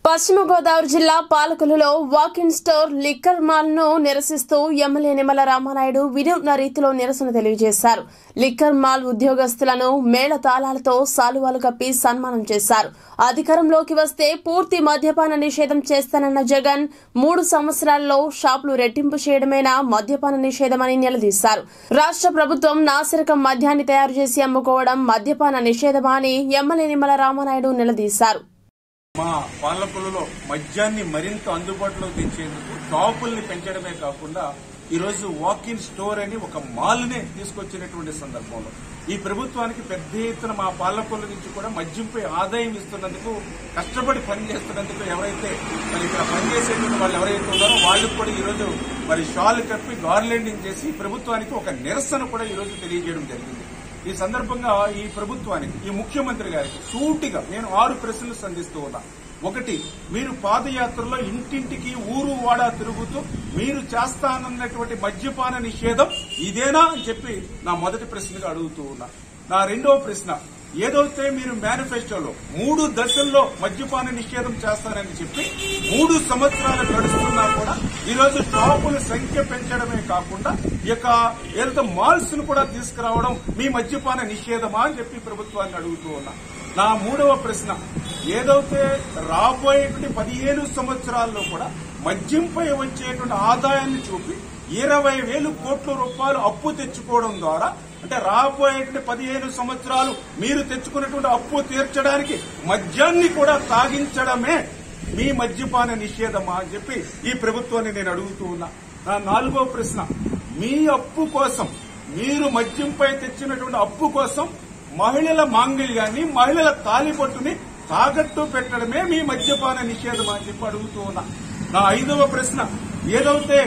పశ్చిమ గోదావరి జిల్లా పాలకులలో వాకిన్ స్టోర్ లిక్కర్ మాల్ ను నిరసిస్తూ ఎమ్మెల్యే నిమ్మల రామానాయుడు వినూత్న రీతిలో నిరసన తెలియజేశారు లిక్కర్ మాల్ ఉద్యోగస్తులను మేళ తాళాలతో సాలువాలు కప్పి సన్మానం చేశారు అధికారంలోకి వస్తే పూర్తి మద్యపాన నిషేధం చేస్తానన్న జగన్ మూడు సంవత్సరాల్లో షాపులు రెట్టింపు చేయడమేనా మద్యపాన నిషేధమని నిలదీశారు రాష్ట్ర ప్రభుత్వం నాసిరకం మద్యాన్ని తయారు చేసి అమ్ముకోవడం మద్యపాన నిషేధమా అని ఎమ్మెల్యే నిమ్మల రామానాయుడు నిలదీశారు మా పాలకులలో మద్యాన్ని మరింత అందుబాటులోకి తెచ్చేందుకు షాపుల్ని పెంచడమే కాకుండా ఈరోజు వాకిన్ స్టోర్ అని ఒక మాల్నే తీసుకొచ్చినటువంటి సందర్భంలో ఈ ప్రభుత్వానికి పెద్ద ఎత్తున మా పాలకుల నుంచి కూడా మద్యంపై ఆదాయం ఇస్తున్నందుకు కష్టపడి పనిచేస్తున్నందుకు ఎవరైతే మరి ఇక్కడ పనిచేసేటువంటి వాళ్ళు ఎవరైతే ఉన్నారో వాళ్ళకు కూడా ఈరోజు మరి షాల్ కప్పి గార్లెండింగ్ చేసి ఈ ప్రభుత్వానికి ఒక నిరసన కూడా ఈరోజు తెలియజేయడం జరిగింది ఈ సందర్భంగా ఈ ప్రభుత్వానికి ఈ ముఖ్యమంత్రి గారికి సూటిగా నేను ఆరు ప్రశ్నలు సంధిస్తూ ఉన్నా ఒకటి మీరు పాదయాత్రలో ఇంటింటికి ఊరు వాడా తిరుగుతూ మీరు చేస్తానన్నటువంటి మద్యపాన నిషేధం ఇదేనా అని చెప్పి నా మొదటి ప్రశ్నగా అడుగుతూ ఉన్నా నా రెండవ ప్రశ్న ఏదైతే మీరు మేనిఫెస్టోలో మూడు దశల్లో మద్యపాన నిషేధం చేస్తానని చెప్పి మూడు సంవత్సరాలు గడుస్తున్నా కూడా ఈరోజు షాపుల సంఖ్య పెంచడమే కాకుండా ఈ యొక్క ఏదైతే మాల్స్ ను కూడా తీసుకురావడం మీ మద్యపాన నిషేధమా అని చెప్పి ప్రభుత్వాన్ని అడుగుతూ ఉన్నా నా మూడవ ప్రశ్న ఏదైతే రాబోయేటువంటి పదిహేను సంవత్సరాల్లో కూడా మద్యంపై వచ్చేటువంటి ఆదాయాన్ని చూపి ఇరవై వేలు కోట్ల రూపాయలు అప్పు తెచ్చుకోవడం ద్వారా అంటే రాబోయేటువంటి పదిహేను సంవత్సరాలు మీరు తెచ్చుకున్నటువంటి అప్పు తీర్చడానికి మద్యాన్ని కూడా తాగించడమే మీ మద్యపాన నిషేధమా అని చెప్పి ఈ ప్రభుత్వాన్ని నేను అడుగుతూ ఉన్నా నా నాలుగో ప్రశ్న మీ అప్పు కోసం మీరు మద్యంపై తెచ్చినటువంటి అప్పు కోసం మహిళల మాంగళ్యాన్ని మహిళల తాలిబొట్టుని తాకట్టు పెట్టడమే మీ మద్యపాన నిషేధం అని చెప్పి అడుగుతూ ఉన్నా నా ఐదవ ప్రశ్న ఏదైతే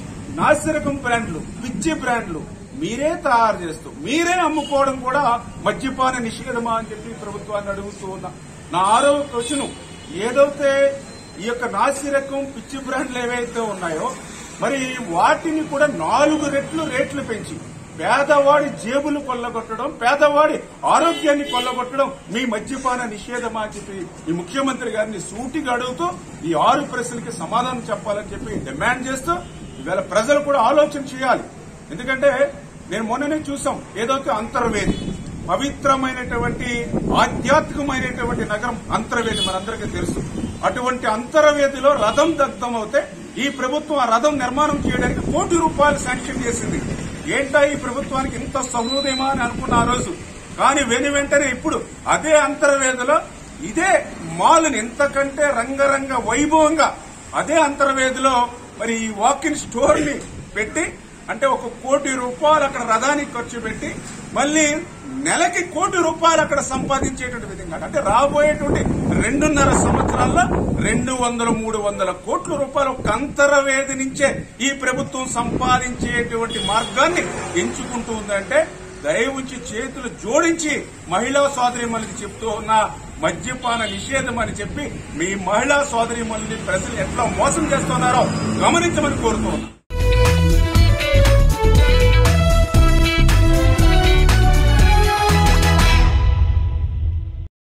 నాసిరకం బ్రాండ్లు పిచ్చి బ్రాండ్లు మీరే తయారు చేస్తూ మీరే అమ్ముకోవడం కూడా మద్యపాన నిషేధమా అని చెప్పి ప్రభుత్వాన్ని అడుగుతూ ఉన్నా నా ఆరవ క్వశ్చన్ ఏదైతే ఈ యొక్క నాసిరకం పిచ్చి బ్రాండ్లు ఏవైతే ఉన్నాయో మరి వాటిని కూడా నాలుగు రెట్లు రేట్లు పెంచి పేదవాడి జేబులు కొల్లగొట్టడం పేదవాడి ఆరోగ్యాన్ని కొల్లగొట్టడం మీ మద్యపాన నిషేధమా అని చెప్పి ఈ ముఖ్యమంత్రి గారిని సూటిగా అడుగుతూ ఈ ఆరు ప్రశ్నలకి సమాధానం చెప్పాలని చెప్పి డిమాండ్ చేస్తూ ఇవాళ ప్రజలు కూడా ఆలోచన చేయాలి ఎందుకంటే నేను మొన్ననే చూసాం ఏదైతే అంతర్వేది పవిత్రమైనటువంటి ఆధ్యాత్మికమైనటువంటి నగరం అంతర్వేది మనందరికీ తెలుసు అటువంటి అంతర్వేదిలో రథం దగ్ధమవుతే ఈ ప్రభుత్వం ఆ రథం నిర్మాణం చేయడానికి కోటి రూపాయలు శాంక్షన్ చేసింది ఏంటా ఈ ప్రభుత్వానికి ఇంత సహృదయమా అని అనుకున్న ఆ రోజు కానీ వెను వెంటనే ఇప్పుడు అదే అంతర్వేదిలో ఇదే మాల్ని ఇంతకంటే రంగరంగ వైభవంగా అదే అంతర్వేదిలో మరి ఈ వాకిన్ స్టోర్ ని పెట్టి అంటే ఒక కోటి రూపాయలు అక్కడ రథానికి ఖర్చు పెట్టి మళ్ళీ నెలకి కోటి రూపాయలు అక్కడ సంపాదించేటువంటి విధంగా అంటే రాబోయేటువంటి రెండున్నర సంవత్సరాల్లో రెండు వందల మూడు వందల కోట్ల రూపాయలు ఒక అంతరవేది నుంచే ఈ ప్రభుత్వం సంపాదించేటువంటి మార్గాన్ని ఎంచుకుంటూ ఉందంటే దయ ఉంచి చేతులు జోడించి మహిళా సోదరిమల్లికి చెప్తూ ఉన్న మద్యపాన నిషేధం అని చెప్పి మీ మహిళా సోదరిమల్ని ప్రజలు ఎట్లా మోసం చేస్తున్నారో గమనించమని కోరుతూ ఉన్నా